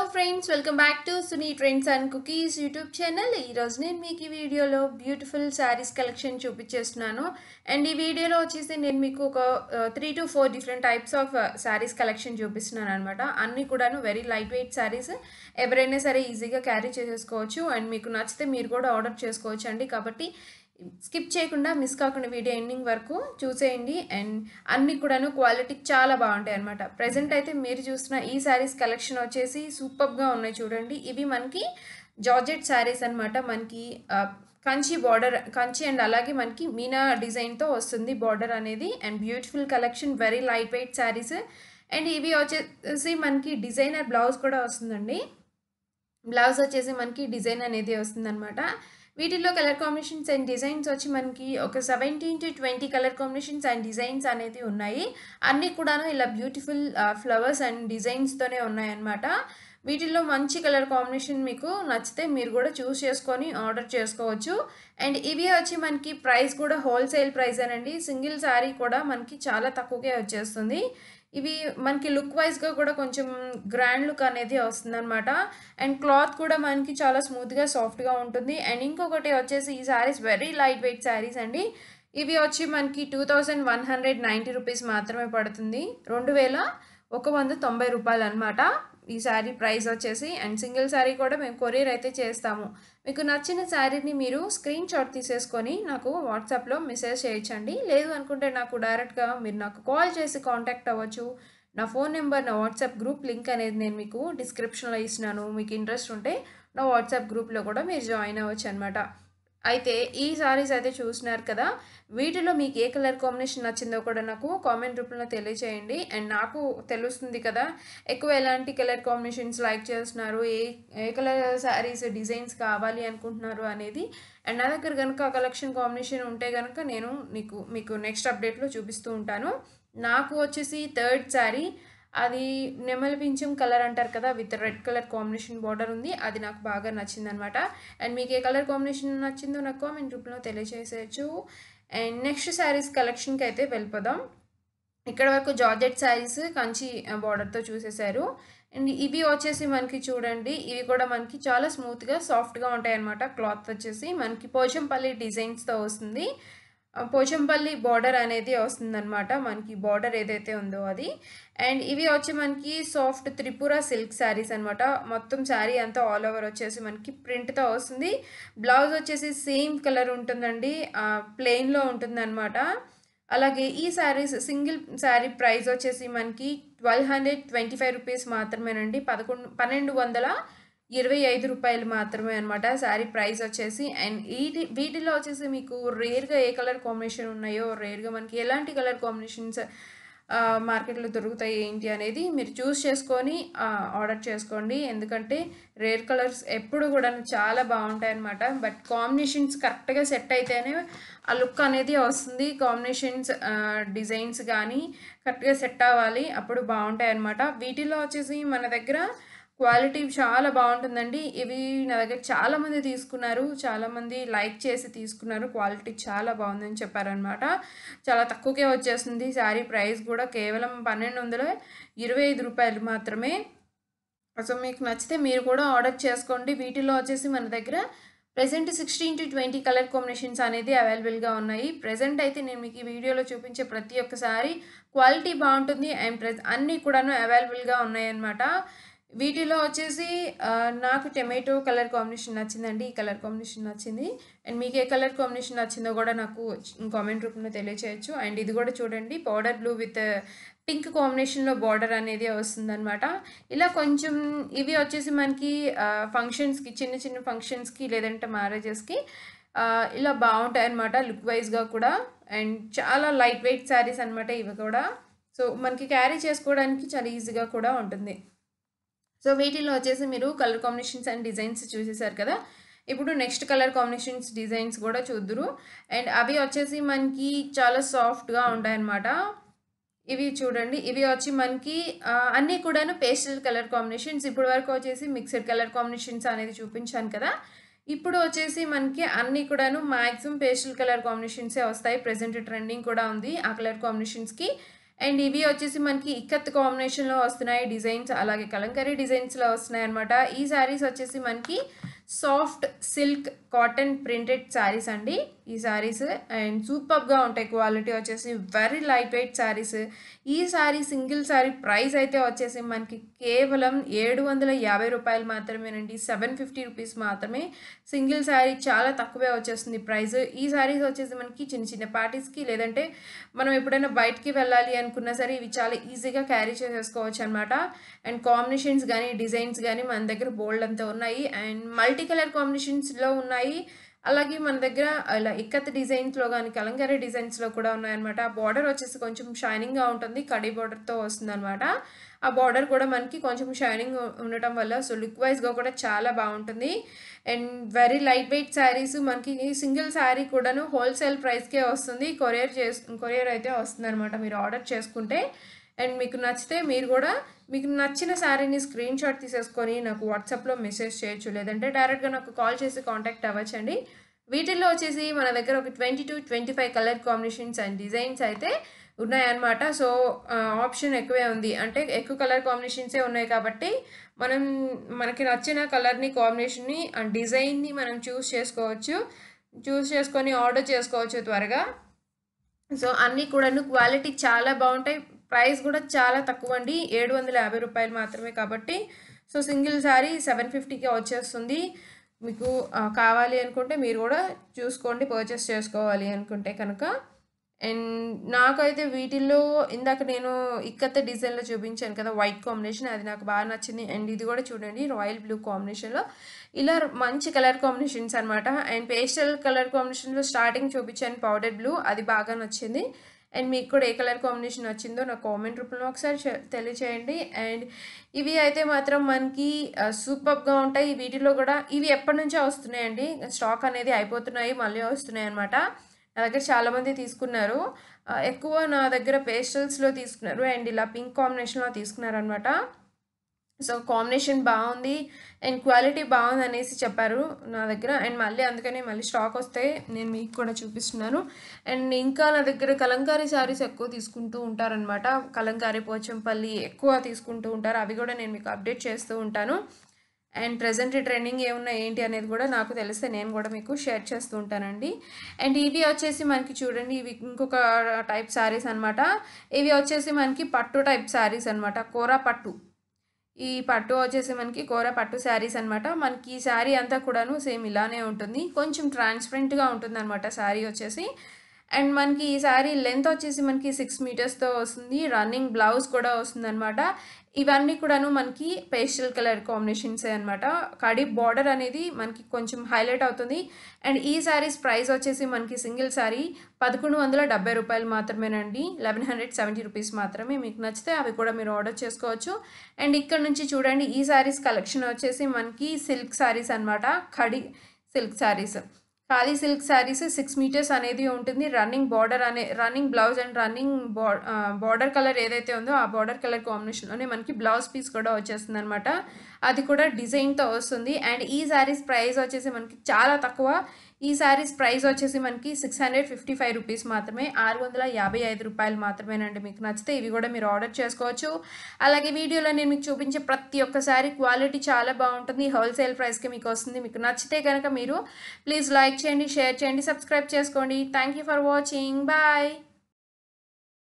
friends welcome back to Suni trends and cookies YouTube channel ఈరోజు నేను మీకు ఈ వీడియోలో బ్యూటిఫుల్ శారీస్ కలెక్షన్ చూపించేస్తున్నాను అండ్ ఈ వీడియోలో వచ్చేసి నేను మీకు ఒక three to four different types of saris collection చూపిస్తున్నాను అనమాట అన్నీ కూడాను వెరీ లైట్ వెయిట్ శారీస్ ఎవరైనా సరే ఈజీగా క్యారీ చేసేసుకోవచ్చు అండ్ మీకు నచ్చితే మీరు కూడా ఆర్డర్ చేసుకోవచ్చు అండి కాబట్టి స్కిప్ చేయకుండా మిస్ కాకుండా వీడియో ఎండింగ్ వరకు చూసేయండి అండ్ అన్ని కూడాను క్వాలిటీ చాలా బాగుంటాయి అనమాట ప్రజెంట్ అయితే మీరు చూస్తున్న ఈ శారీస్ కలెక్షన్ వచ్చేసి సూపర్గా ఉన్నాయి చూడండి ఇవి మనకి జార్జెట్ శారీస్ అనమాట మనకి ఆ, కంచి బార్డర్ కంచి అండ్ అలాగే మనకి మీనా డిజైన్తో వస్తుంది బార్డర్ అనేది and beautiful collection very light weight saris and ఇవి వచ్చేసి మనకి డిజైనర్ బ్లౌజ్ కూడా వస్తుందండి బ్లౌజ్ వచ్చేసి మనకి డిజైన్ అనేది వస్తుందన్నమాట వీటిల్లో కలర్ కాంబినేషన్స్ అండ్ డిజైన్స్ వచ్చి మనకి ఒక seventeen to twenty colour combinations and designs అనేది ఉన్నాయి అన్నీ కూడాను ఇలా బ్యూటిఫుల్ ఫ్లవర్స్ అండ్ డిజైన్స్తోనే ఉన్నాయన్నమాట వీటిల్లో మంచి కలర్ కాంబినేషన్ మీకు నచ్చితే మీరు కూడా చూస్ చేసుకొని ఆర్డర్ చేసుకోవచ్చు అండ్ ఇవి వచ్చి మనకి ప్రైస్ కూడా హోల్సేల్ ప్రైస్ అనండి సింగిల్ శారీ కూడా మనకి చాలా తక్కువకే వచ్చేస్తుంది ఇవి మనకి లుక్ వైజ్గా కూడా కొంచెం గ్రాండ్ లుక్ అనేది వస్తుందన్నమాట అండ్ క్లాత్ కూడా మనకి చాలా స్మూత్గా సాఫ్ట్గా ఉంటుంది అండ్ ఇంకొకటి వచ్చేసి ఈ saris very light weight saris అండి ఇవి వచ్చి మనకి two thousand one hundred ninety rupees మాత్రమే పడుతుంది రెండు వేల ఒక వంద తొంభై రూపాయలు అనమాట ఈ శారీ ప్రైస్ వచ్చేసి అండ్ సింగిల్ శారీ కూడా మేము కొరియర్ అయితే చేస్తాము మీకు నచ్చిన శారీని మీరు స్క్రీన్ షాట్ తీసేసుకొని నాకు వాట్సాప్లో మెసేజ్ చేయొచ్చండి లేదు అనుకుంటే నాకు డైరెక్ట్గా మీరు నాకు కాల్ చేసి కాంటాక్ట్ అవ్వచ్చు నా ఫోన్ నెంబర్ నా వాట్సాప్ గ్రూప్ లింక్ అనేది నేను మీకు డిస్క్రిప్షన్లో ఇస్తున్నాను మీకు ఇంట్రెస్ట్ ఉంటే నా వాట్సాప్ గ్రూప్లో కూడా మీరు జాయిన్ అవ్వచ్చు అనమాట అయితే ఈ సారీస్ అయితే చూసినారు కదా వీటిలో మీకు ఏ కలర్ కాంబినేషన్ నచ్చిందో కూడా నాకు కామెంట్ రూపంలో తెలియచేయండి అండ్ నాకు తెలుస్తుంది కదా ఎక్కువ ఎలాంటి కలర్ కాంబినేషన్స్ లైక్ చేస్తున్నారు ఏ ఏ కలర్ శారీస్ డిజైన్స్ కావాలి అనుకుంటున్నారు అనేది అండ్ నా దగ్గర కనుక కలెక్షన్ కాంబినేషన్ ఉంటే కనుక నేను నీకు మీకు నెక్స్ట్ అప్డేట్లో చూపిస్తూ ఉంటాను నాకు వచ్చేసి థర్డ్ శారీ అది నెమలి పింఛం కలర్ అంటారు కదా with red colour combination border ఉంది అది నాకు బాగా నచ్చింది అనమాట అండ్ మీకు ఏ కలర్ కాంబినేషన్ నచ్చిందో నాకు కామెంట్ రూపంలో తెలియజేసేయచ్చు అండ్ నెక్స్ట్ శారీస్ కలెక్షన్కి అయితే వెళ్ళిపోదాం ఇక్కడ వరకు జార్జెట్ శారీస్ కంచి బార్డర్తో చూసేశారు అండ్ ఇవి వచ్చేసి మనకి చూడండి ఇవి కూడా మనకి చాలా స్మూత్గా సాఫ్ట్గా ఉంటాయి అనమాట క్లాత్ వచ్చేసి మనకి పోచంపల్లి డిజైన్స్తో వస్తుంది పోచంపల్లి బార్డర్ అనేది వస్తుందన్నమాట మనకి బార్డర్ ఏదైతే ఉందో అది అండ్ ఇవి వచ్చి మనకి సాఫ్ట్ త్రిపుర సిల్క్ శారీస్ అనమాట మొత్తం శారీ అంతా ఆల్ ఓవర్ వచ్చేసి మనకి ప్రింట్తో వస్తుంది బ్లౌజ్ వచ్చేసి సేమ్ కలర్ ఉంటుందండి ప్లెయిన్లో ఉంటుందన్నమాట అలాగే ఈ శారీస్ సింగిల్ శారీ ప్రైస్ వచ్చేసి మనకి twelve hundred twenty five rupees మాత్రమేనండి పదకొండు పన్నెండు వందల ఇరవై ఐదు రూపాయలు మాత్రమే అనమాట శారీ ప్రైస్ వచ్చేసి అండ్ వీటి వీటిలో వచ్చేసి మీకు రేర్గా ఏ కలర్ కాంబినేషన్ ఉన్నాయో రేర్గా మనకి ఎలాంటి కలర్ కాంబినేషన్స్ మార్కెట్లో దొరుకుతాయి ఏంటి అనేది మీరు చూస్ చేసుకొని ఆర్డర్ చేసుకోండి ఎందుకంటే రేర్ కలర్స్ ఎప్పుడు కూడా చాలా బాగుంటాయి అనమాట బట్ కాంబినేషన్స్ కరెక్ట్గా సెట్ అయితేనే ఆ లుక్ అనేది వస్తుంది కాంబినేషన్స్ డిజైన్స్ కానీ కరెక్ట్గా సెట్ అవ్వాలి అప్పుడు బాగుంటాయి అనమాట వీటిలో వచ్చేసి మన దగ్గర క్వాలిటీ చాలా బాగుంటుందండి ఇవి నా దగ్గర చాలామంది తీసుకున్నారు చాలామంది లైక్ చేసి తీసుకున్నారు క్వాలిటీ చాలా బాగుందని చెప్పారనమాట చాలా తక్కువకే వచ్చేస్తుంది శారీ ప్రైస్ కూడా కేవలం పన్నెండు వందల ఇరవై ఐదు రూపాయలు మాత్రమే సో మీకు నచ్చితే మీరు కూడా ఆర్డర్ చేసుకోండి వీటిలో వచ్చేసి మన దగ్గర present sixteen to twenty colour combinations అనేది అవైలబుల్గా ఉన్నాయి ప్రజెంట్ అయితే నేను మీకు ఈ వీడియోలో చూపించే ప్రతి ఒక్కసారి క్వాలిటీ బాగుంటుంది అండ్ ప్రెస్ అన్నీ కూడాను అవైలబుల్గా ఉన్నాయన్నమాట వీటిలో వచ్చేసి నాకు టమాటో కలర్ కాంబినేషన్ నచ్చిందండి ఈ కలర్ కాంబినేషన్ నచ్చింది అండ్ మీకు ఏ కలర్ కాంబినేషన్ నచ్చిందో కూడా నాకు కామెంట్ రూపంలో తెలియచేయచ్చు అండ్ ఇది కూడా చూడండి పౌడర్ బ్లూ విత్ పింక్ కాంబినేషన్లో బార్డర్ అనేది వస్తుందన్నమాట ఇలా కొంచెం ఇవి వచ్చేసి మనకి ఫంక్షన్స్కి చిన్న చిన్న ఫంక్షన్స్కి లేదంటే మ్యారేజెస్కి ఇలా బాగుంటాయి అనమాట లుక్ వైజ్గా కూడా అండ్ చాలా లైట్ వెయిట్ శారీస్ అనమాట ఇవి కూడా సో మనకి క్యారీ చేసుకోవడానికి చాలా ఈజీగా కూడా ఉంటుంది సో వీటిలో వచ్చేసి మీరు కలర్ కాంబినేషన్స్ అండ్ డిజైన్స్ చూసేసారు కదా ఇప్పుడు నెక్స్ట్ కలర్ కాంబినేషన్స్ డిజైన్స్ కూడా చూద్దురు అండ్ అవి వచ్చేసి మనకి చాలా సాఫ్ట్గా ఉంటాయన్నమాట ఇవి చూడండి ఇవి వచ్చి మనకి అన్నీ కూడాను పేస్టల్ కలర్ కాంబినేషన్స్ ఇప్పటి వరకు వచ్చేసి మిక్స్డ్ కలర్ కాంబినేషన్స్ అనేది చూపించాను కదా ఇప్పుడు వచ్చేసి మనకి అన్నీ కూడాను మ్యాక్సిమం పేస్టల్ కలర్ కాంబినేషన్సే వస్తాయి ప్రజెంట్ ట్రెండింగ్ కూడా ఉంది ఆ కలర్ కాంబినేషన్స్కి అండ్ ఇవి వచ్చేసి మనకి ఇక్కత్ కాంబినేషన్లో వస్తున్నాయి డిజైన్స్ అలాగే కలంకరీ డిజైన్స్లో వస్తున్నాయి అనమాట ఈ శారీస్ వచ్చేసి మనకి soft silk cotton printed saris అండి ఈ శారీస్ అండ్ సూపర్గా ఉంటాయి క్వాలిటీ వచ్చేసి వెరీ లైట్ వెయిట్ శారీస్ ఈ శారీ సింగిల్ శారీ ప్రైస్ అయితే వచ్చేసి మనకి కేవలం ఏడు వందల యాభై రూపాయలు మాత్రమేనండి సెవెన్ ఫిఫ్టీ రూపీస్ మాత్రమే సింగిల్ శారీ చాలా తక్కువే వచ్చేస్తుంది ప్రైస్ ఈ శారీస్ వచ్చేసి మనకి చిన్న చిన్న పార్టీస్కి లేదంటే మనం ఎప్పుడైనా బయటికి వెళ్ళాలి అనుకున్నా సరే ఇవి చాలా ఈజీగా క్యారీ చేసేసుకోవచ్చు అనమాట అండ్ కాంబినేషన్స్ కానీ డిజైన్స్ కానీ మన దగ్గర బోల్డ్ అంతా ఉన్నాయి అండ్ మల్టీ కలర్ కాంబినేషన్స్లో ఉన్నాయి అలాగే మన దగ్గర ఇలా ఇక్కత్ డిజైన్స్లో కానీ కలంకారీ డిజైన్స్లో కూడా ఉన్నాయన్నమాట ఆ బార్డర్ వచ్చేసి కొంచెం షైనింగ్గా ఉంటుంది కడీ బార్డర్తో వస్తుంది అనమాట ఆ బార్డర్ కూడా మనకి కొంచెం షైనింగ్ ఉండటం వల్ల సో లుక్ వైజ్గా కూడా చాలా బాగుంటుంది and very light weight saris మనకి సింగిల్ శారీ కూడాను హోల్సేల్ ప్రైస్కే వస్తుంది కొరియర్ చేస్ కొరియర్ అయితే వస్తుంది అనమాట మీరు ఆర్డర్ చేసుకుంటే అండ్ మీకు నచ్చితే మీరు కూడా మీకు నచ్చిన శారీని స్క్రీన్ షాట్ తీసేసుకొని నాకు వాట్సాప్లో మెసేజ్ చేయొచ్చు లేదంటే డైరెక్ట్గా నాకు కాల్ చేసి కాంటాక్ట్ అవ్వచ్చండి వీటిల్లో వచ్చేసి మన దగ్గర ఒక twenty to twenty five colour combinations and designs అయితే ఉన్నాయన్నమాట సో ఆప్షన్ ఎక్కువే ఉంది అంటే ఎక్కువ కలర్ కాంబినేషన్సే ఉన్నాయి కాబట్టి మనం మనకి నచ్చిన కలర్ని కాంబినేషన్ని అండ్ డిజైన్ని మనం చూస్ చేసుకోవచ్చు చూస్ చేసుకొని ఆర్డర్ చేసుకోవచ్చు త్వరగా సో అన్నీ కూడాను క్వాలిటీ చాలా బాగుంటాయి ప్రైస్ కూడా చాలా తక్కువ అండి ఏడు వందల యాభై రూపాయలు మాత్రమే కాబట్టి సో సింగిల్ శారీ సెవెన్ ఫిఫ్టీకి వచ్చేస్తుంది మీకు కావాలి అనుకుంటే మీరు కూడా చూసుకోండి పర్చేస్ చేసుకోవాలి అనుకుంటే కనుక అండ్ నాకైతే వీటిల్లో ఇందాక నేను ఇక్కత డిజైన్లో చూపించాను కదా వైట్ కాంబినేషన్ అది నాకు బాగా నచ్చింది అండ్ ఇది కూడా చూడండి రాయల్ బ్లూ కాంబినేషన్లో ఇలా మంచి కలర్ కాంబినేషన్స్ అనమాట అండ్ పేస్టల్ కలర్ కాంబినేషన్లో స్టార్టింగ్ చూపించాను పౌడర్ బ్లూ అది బాగా నచ్చింది అండ్ మీకు కూడా ఏ కలర్ కాంబినేషన్ వచ్చిందో నాకు కామెంట్ రూపంలో ఒకసారి తెలియచేయండి అండ్ ఇవి అయితే మాత్రం మనకి సూపర్గా ఉంటాయి వీటిలో కూడా ఇవి ఎప్పటి నుంచో వస్తున్నాయండి స్టాక్ అనేది అయిపోతున్నాయి మళ్ళీ వస్తున్నాయి అనమాట నా దగ్గర చాలామంది తీసుకున్నారు ఎక్కువ నా దగ్గర పేస్టల్స్లో తీసుకున్నారు అండ్ ఇలా పింక్ కాంబినేషన్లో తీసుకున్నారు అనమాట సో కాంబినేషన్ బాగుంది అండ్ క్వాలిటీ బాగుంది అనేసి చెప్పారు నా దగ్గర అండ్ మళ్ళీ అందుకనే మళ్ళీ స్టాక్ వస్తే నేను మీకు కూడా చూపిస్తున్నాను అండ్ ఇంకా నా దగ్గర కలంకారీ శారీస్ ఎక్కువ తీసుకుంటూ ఉంటారనమాట కలంకారీ పోచంపల్లి ఎక్కువ తీసుకుంటూ ఉంటారు అవి కూడా నేను మీకు అప్డేట్ చేస్తూ ఉంటాను అండ్ ప్రజెంట్ ట్రెండింగ్ ఏమున్నా ఏంటి అనేది కూడా నాకు తెలిస్తే నేను కూడా మీకు షేర్ చేస్తూ ఉంటానండి అండ్ ఇవి వచ్చేసి మనకి చూడండి ఇవి ఇంకొక టైప్ శారీస్ అనమాట ఇవి వచ్చేసి మనకి పట్టు టైప్ శారీస్ అనమాట కోరా పట్టు ఈ పట్టు వచ్చేసి మనకి కూర పట్టు శారీస్ అనమాట మనకి ఈ శారీ అంతా కూడాను సేమ్ ఇలానే ఉంటుంది కొంచెం ట్రాన్స్పరెంట్గా ఉంటుంది అనమాట శారీ వచ్చేసి అండ్ మనకి ఈ శారీ లెంత్ వచ్చేసి మనకి సిక్స్ మీటర్స్తో వస్తుంది రన్నింగ్ బ్లౌజ్ కూడా వస్తుంది అనమాట ఇవన్నీ కూడాను మనకి పేస్టల్ కలర్ కాంబినేషన్సే అనమాట కడి బార్డర్ అనేది మనకి కొంచెం హైలైట్ అవుతుంది అండ్ ఈ శారీస్ ప్రైస్ వచ్చేసి మనకి సింగిల్ శారీ పదకొండు వందల డెబ్బై రూపాయలు మాత్రమేనండి లెవెన్ హండ్రెడ్ సెవెంటీ రూపీస్ మాత్రమే మీకు నచ్చితే అవి కూడా మీరు ఆర్డర్ చేసుకోవచ్చు అండ్ ఇక్కడ నుంచి చూడండి ఈ శారీస్ కలెక్షన్ వచ్చేసి మనకి సిల్క్ శారీస్ అనమాట ఖడి సిల్క్ శారీస్ ఖాళీ సిల్క్ శారీస్ సిక్స్ మీటర్స్ అనేది ఉంటుంది రన్నింగ్ బార్డర్ అనే running blouse and running border colour ఏదైతే ఉందో ఆ బార్డర్ కలర్ కాంబినేషన్లోనే మనకి బ్లౌజ్ పీస్ కూడా వచ్చేస్తుంది అనమాట అది కూడా డిజైన్తో వస్తుంది అండ్ ఈ శారీస్ ప్రైస్ వచ్చేసి మనకి చాలా తక్కువ ఈ శారీస్ ప్రైస్ వచ్చేసి మనకి six hundred fifty five rupees మాత్రమే ఆరు వందల యాభై ఐదు రూపాయలు మాత్రమేనండి మీకు నచ్చితే ఇవి కూడా మీరు ఆర్డర్ చేసుకోవచ్చు అలాగే వీడియోలో నేను మీకు చూపించే ప్రతి ఒక్క శారీ క్వాలిటీ చాలా బాగుంటుంది హోల్సేల్ ప్రైస్కి మీకు వస్తుంది మీకు నచ్చితే కనుక మీరు ప్లీజ్ లైక్ చేయండి షేర్ చేయండి సబ్స్క్రైబ్ చేసుకోండి thank you for watching bye